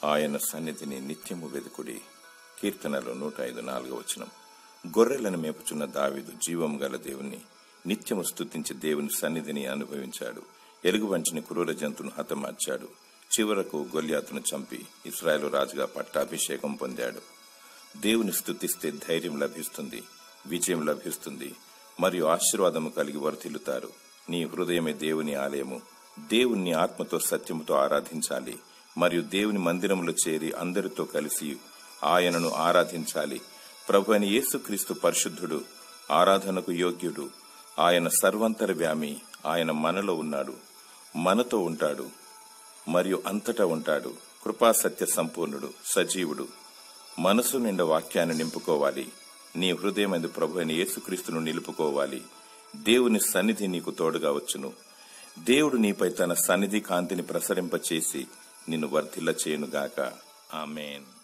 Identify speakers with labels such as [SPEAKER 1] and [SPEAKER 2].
[SPEAKER 1] ఆయన సన్నిధిని నిత్యము వెదుకుడి కీర్తనలో నూట ఐదు నాలుగవ వచనం గొర్రెలను మేపుచున్న దావీదు జీవం గల దేవుని నిత్యము స్తుతించి దేవుని సన్నిధిని అనుభవించాడు ఎలుగుబంచిని క్రూర జంతువును హతమార్చాడు చివరకు గొల్యాతును చంపి ఇస్రాయేలు రాజుగా పట్టాభిషేకం పొందాడు దేవుని స్తుతిస్తే ధైర్యం లభిస్తుంది విజయం లభిస్తుంది మరియు ఆశీర్వాదము కలిగి వర్ధిల్లుతారు నీ హృదయమే దేవుని ఆలయము దేవుణ్ణి ఆత్మతో సత్యముతో ఆరాధించాలి మరియు దేవుని మందిరములో చేరి అందరితో కలిసి ఆయనను ఆరాధించాలి ప్రభు అయిన యేసుక్రీస్తు పరిశుద్ధుడు ఆరాధనకు యోగ్యుడు ఆయన సర్వంతర వ్యామి ఆయన మనలో ఉన్నాడు మనతో ఉంటాడు మరియు అంతటా ఉంటాడు కృపా సత్య సంపూర్ణుడు సజీవుడు మనసు నిండా వాక్యాన్ని నింపుకోవాలి నీ హృదయమందు ప్రభు అయిన యేసుక్రీస్తును నిలుపుకోవాలి దేవుని సన్నిధి నీకు తోడుగా వచ్చును దేవుడు నీపై తన సన్నిధి కాంతిని ప్రసరింపచేసి నిన్ను వర్ధిల్ల చేయునుగాక ఆమెన్